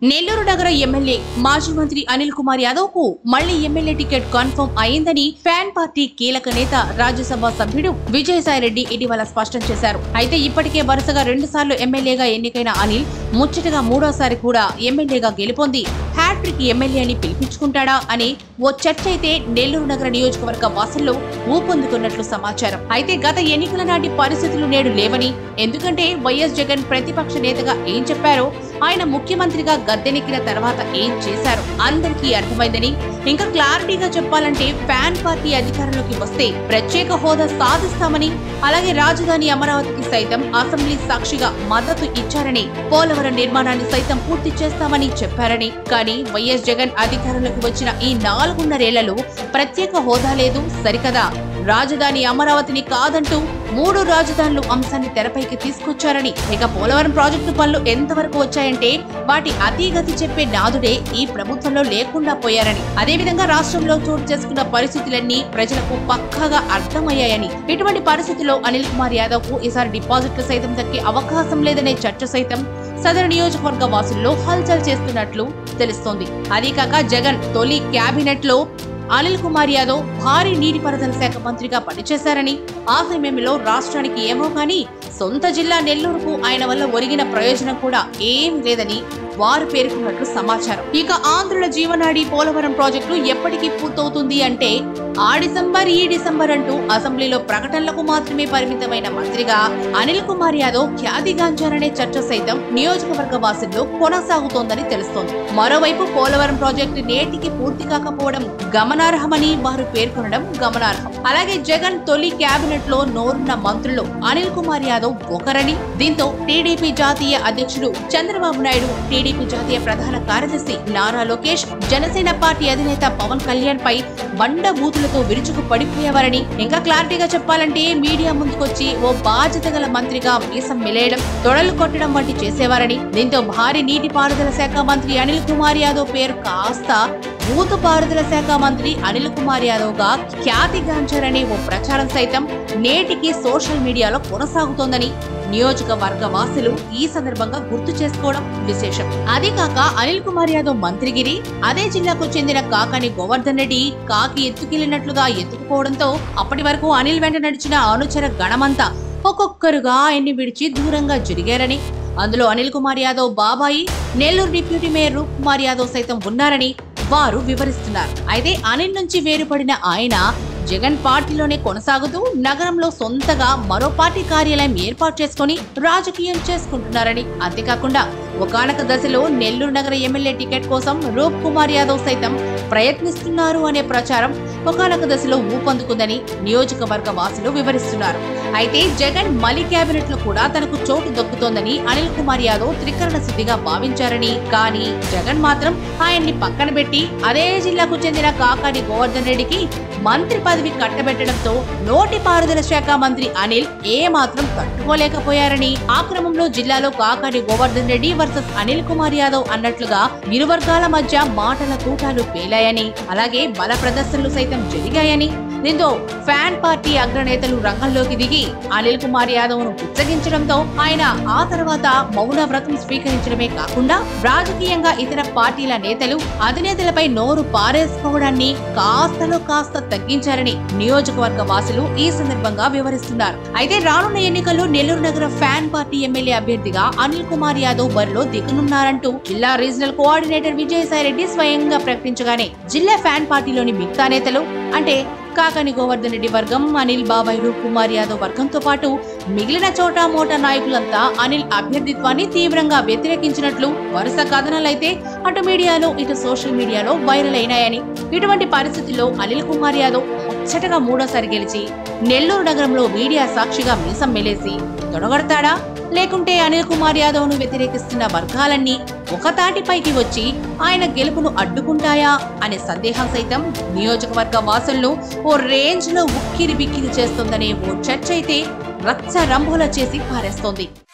నెల్లూరు నగర ఎమ్మెల్యే మాజీ మంత్రి అనిల్ కుమార్ యాదవ్ కు మళ్లీ ఎమ్మెల్యే టికెట్ కన్ఫర్మ్ అయిందని ఫ్యాన్ పార్టీ కీలక నేత రాజ్యసభ సభ్యుడు విజయసాయిరెడ్డి ఇటీవల స్పష్టం చేశారు అయితే ఇప్పటికే వరుసగా రెండు సార్లు ఎమ్మెల్యేగా ఎన్నికైన అనిల్ ముచ్చటగా మూడోసారి కూడా ఎమ్మెల్యేగా గెలుపొంది హ్యాట్రిక్ ఎమ్మెల్యేని పిలిపించుకుంటాడా అని ఓ చర్చ అయితే నెల్లూరు నగర నియోజకవర్గ వాసుల్లో ఊపందుకున్నట్లు సమాచారం అయితే గత ఎన్నికల నాటి పరిస్థితులు నేడు లేవని ఎందుకంటే వైఎస్ జగన్ ప్రతిపక్ష నేతగా ఏం చెప్పారో ఆయన ముఖ్యమంత్రిగా గద్దెనెక్కిన తర్వాత ఏం చేశారో అందరికీ అర్థమైందని ఇంకా క్లారిటీగా చెప్పాలంటే ఫ్యాన్ పార్టీ అధికారంలోకి వస్తే ప్రత్యేక హోదా సాధిస్తామని అలాగే రాజధాని అమరావతికి సైతం అసెంబ్లీ సాక్షిగా మద్దతు ఇచ్చారని పోలవరం నిర్మాణాన్ని సైతం పూర్తి చేస్తామని చెప్పారని కానీ వైఎస్ జగన్ అధికారంలోకి వచ్చిన ఈ నాలుగున్నరేళ్లలో ప్రత్యేక హోదా లేదు సరికదా రాజధాని అమరావతిని కాదంటూ మూడు రాజధానులు అంశాన్ని తెరపైకి తీసుకొచ్చారని ఇక పోలవరం ప్రాజెక్టు పనులు ఎంతవరకు వచ్చాయంటే వాటి అతీగతి చెప్పే నాదుడే ఈ ప్రభుత్వంలో లేకుండా పోయారని అదేవిధంగా రాష్ట్రంలో చోటు చేసుకున్న పరిస్థితులన్నీ ప్రజలకు పక్కాగా అర్థమయ్యాయని ఇటువంటి పరిస్థితుల్లో అనిల్ కుమార్ యాదవ్ కు ఈసారి డిపాజిట్లు సైతం దక్కే అవకాశం లేదనే చర్చ సైతం సదరు నియోజకవర్గ వాసుల్లో హల్చల్ చేస్తున్నట్లు తెలుస్తోంది అదీకాక జగన్ తొలి క్యాబినెట్ లో అనిల్ కుమార్ యాదవ్ భారీ నీటిపారుదల శాఖ మంత్రిగా పనిచేశారని ఆ సమయంలో రాష్ట్రానికి ఏమో కానీ సొంత జిల్లా నెల్లూరుకు ఆయన వల్ల ఒరిగిన ప్రయోజనం కూడా ఏం లేదని వారు పేర్కొన్నట్లు సమాచారం ఇక ఆంధ్రుల జీవనాడి పోలవరం ప్రాజెక్టు ఎప్పటికి పూర్తవుతుంది అంటే ఆ డిసెంబర్ ఈ డిసెంబర్ అంటూ అసెంబ్లీలో ప్రకటనలకు మాత్రమే పరిమితమైన మంత్రిగా అనిల్ కుమార్ యాదవ్ ఖ్యాతిగాంచారనే చర్చ సైతం నియోజకవర్గ వాసుల్లో కొనసాగుతోందని తెలుస్తోంది మరోవైపు పోలవరం ప్రాజెక్టు నేటికి పూర్తి కాకపోవడం గమనార్హమని వారు పేర్కొనడం గమనార్హం అలాగే జగన్ తొలి కేబినెట్ లో నోరున్న మంత్రులు అనిల్ కుమార్ యాదవ్ ఒకరని దీంతో టీడీపీ జాతీయ అధ్యక్షుడు చంద్రబాబు నాయుడు టీడీపీ జాతీయ ప్రధాన కార్యదర్శి నారా లోకేష్ జనసేన పార్టీ అధినేత పవన్ కళ్యాణ్ పై బండ బూతులతో విరుచుకు పడిపోయేవారని ఇంకా క్లారిటీగా చెప్పాలంటే మీడియా ముందుకొచ్చి ఓ బాధ్యత గల మంత్రిగా మీసం మిలేయడం తొడలు కొట్టడం వంటి చేసేవారని దీంతో భారీ నీటిపారుదల శాఖ మంత్రి అనిల్ కుమార్ యాదవ్ పేరు కాస్త భూత పారుదల శాఖ మంత్రి అనిల్ కుమార్ యాదవ్ గా ఖ్యాతిగాంచారనే ఓ ప్రచారం సైతం నేటికి సోషల్ మీడియాలో కొనసాగుతోందని నియోజకవర్గ వాసులు ఈ సందర్భంగా గుర్తు చేసుకోవడం విశేషం అదే కాక అనిల్ కుమార్ యాదవ్ మంత్రిగిరి అదే జిల్లాకు చెందిన కాకాని గోవర్ధన్ రెడ్డి కాకి ఎత్తుకెళ్లినట్లుగా ఎత్తుకుపోవడంతో అప్పటి వరకు అనిల్ వెంట నడిచిన అనుచర గణమంతా ఒక్కొక్కరుగా ఆయన్ని విడిచి దూరంగా జరిగారని అందులో అనిల్ కుమార్ యాదవ్ బాబాయి నెల్లూరు డిప్యూటీ మేయర్ రూప్ కుమార్ యాదవ్ సైతం ఉన్నారని వారు వివరిస్తున్నారు అయితే అనిల్ నుంచి వేరుపడిన ఆయన జగన్ పార్టీలోనే కొనసాగుతూ నగరంలో సొంతగా మరో పార్టీ కార్యాలయం ఏర్పాటు చేసుకుని రాజకీయం చేసుకుంటున్నారని అంతేకాకుండా ఒకానొక దశలో నెల్లూరు నగర ఎమ్మెల్యే టికెట్ కోసం రూప్ కుమార్ యాదవ్ సైతం ప్రయత్నిస్తున్నారు అనే ప్రచారం ఒకానొక దశలో ఊపందుకుందని నియోజకవర్గ వాసులు వివరిస్తున్నారు అయితే జగన్ మలి కేబినెట్ లో కూడా తనకు చోటు దక్కుతోందని అనిల్ కుమార్ యాదవ్ త్రికరణ శుద్ధిగా భావించారని కానీ జగన్ మాత్రం ఆయన్ని పక్కన పెట్టి అదే జిల్లాకు చెందిన కాకాని గోవర్ధన్ రెడ్డికి మంత్రి పదవి కట్టబెట్టడంతో నోటి పారుదల శాఖ మంత్రి అనిల్ ఏ మాత్రం తట్టుకోలేకపోయారని ఆ క్రమంలో జిల్లాలో కాకాని గోవర్ధన్ రెడ్డి వర్సెస్ అనిల్ కుమార్ యాదవ్ అన్నట్లుగా ఇరు వర్గాల మధ్య మాటల తూటాలు పేలాయని అలాగే బల ప్రదర్శనలు సైతం జరిగాయని దీంతో ఫ్యాన్ పార్టీ అగ్రనేతలు రంగంలోకి దిగి అనిల్ కుమార్ యాదవ్ ను పుచ్చగించడంతో ఆయన ఆ తర్వాత మౌన వ్రతం స్వీకరించడమే కాకుండా రాజకీయంగా ఇతర పార్టీల నేతలు అధినేతలపై నోరు పారేసుకోవడాన్ని కాస్తలో కాస్త తగ్గించారని నియోజకవర్గ వాసులు ఈ సందర్భంగా వివరిస్తున్నారు అయితే రానున్న ఎన్నికల్లో నెల్లూరు నగర ఫ్యాన్ పార్టీ ఎమ్మెల్యే అభ్యర్థిగా అనిల్ కుమార్ యాదవ్ బరిలో దిగనున్నారంటూ జిల్లా రీజనల్ కోఆర్డినేటర్ విజయసాయిరెడ్డి స్వయంగా ప్రకటించగానే జిల్లా ఫ్యాన్ పార్టీలోని మిగతా నేతలు అంటే కాకని గోవర్ధన్ రెడ్డి వర్గం అనిల్ బాబాయ్ రూప్ కుమార్ యాదవ్ వర్గంతో పాటు మిగిలిన చోటా మోటా నాయకులంతా అనిల్ అభ్యర్థిత్వాన్ని తీవ్రంగా వ్యతిరేకించినట్లు వరుస కథనాలైతే అటు మీడియాలో ఇటు సోషల్ మీడియాలో వైరల్ అయినాయని ఇటువంటి పరిస్థితుల్లో అనిల్ కుమార్ యాదవ్ ముచ్చటగా మూడోసారి గెలిచి నెల్లూరు నగరంలో మీడియా సాక్షిగా మీసం మెలేసి తొడగడతాడా లేకుంటే అనిల్ కుమార్ యాదవ్ ను వ్యతిరేకిస్తున్న వర్గాలన్నీ ఒక తాటిపైకి వచ్చి ఆయన గెలుపును అడ్డుకుంటాయా అనే సందేహం సైతం నియోజకవర్గ వాసులను ఓ రేంజ్ లో ఉక్కిరి బిక్కిరి చేస్తుందనే ఓ చర్చ అయితే రచ్చ రంభోల చేసి పారేస్తోంది